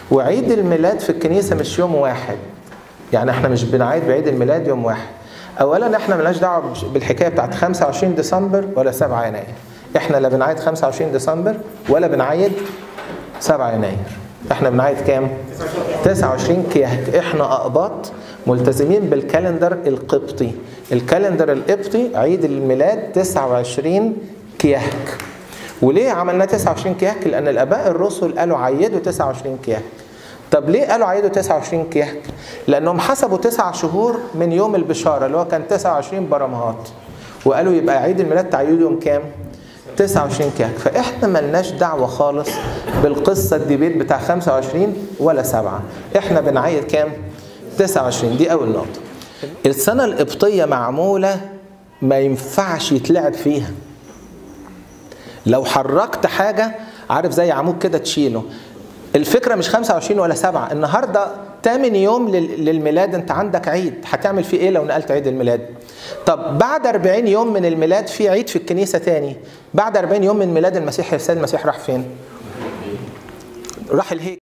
وعيد الميلاد في الكنيسه مش يوم واحد يعني احنا مش بنعيد بعيد الميلاد يوم واحد اولا احنا ملناش دعوه بالحكايه بتاعت 25 ديسمبر ولا 7 يناير احنا لا بنعيد 25 ديسمبر ولا بنعيد 7 يناير احنا بنعيد كام 29 كيهك احنا اقباط ملتزمين بالكالندر القبطي الكالندر القبطي عيد الميلاد 29 كيهك وليه عملنا 29 كيهك لان الاباء الرسل قالوا عيدوا 29 كيهك طب ليه قالوا عيدوا 29 كيهك لانهم حسبوا تسع شهور من يوم البشاره اللي هو كان 29 برمهات وقالوا يبقى عيد الميلاد تعيده يوم كام 29 كهك فاحنا ملناش دعوه خالص بالقصه الديبيت بتاع 25 ولا 7 احنا بنعيد كام 29 دي اول نقطه السنه القبطيه معموله ما ينفعش يتلعب فيها لو حركت حاجه عارف زي عمود كده تشيله الفكره مش 25 ولا 7 النهارده تامن يوم للميلاد انت عندك عيد هتعمل فيه ايه لو نقلت عيد الميلاد طب بعد 40 يوم من الميلاد في عيد في الكنيسه تاني بعد 40 يوم من ميلاد المسيح السيد المسيح راح فين راح الهيكل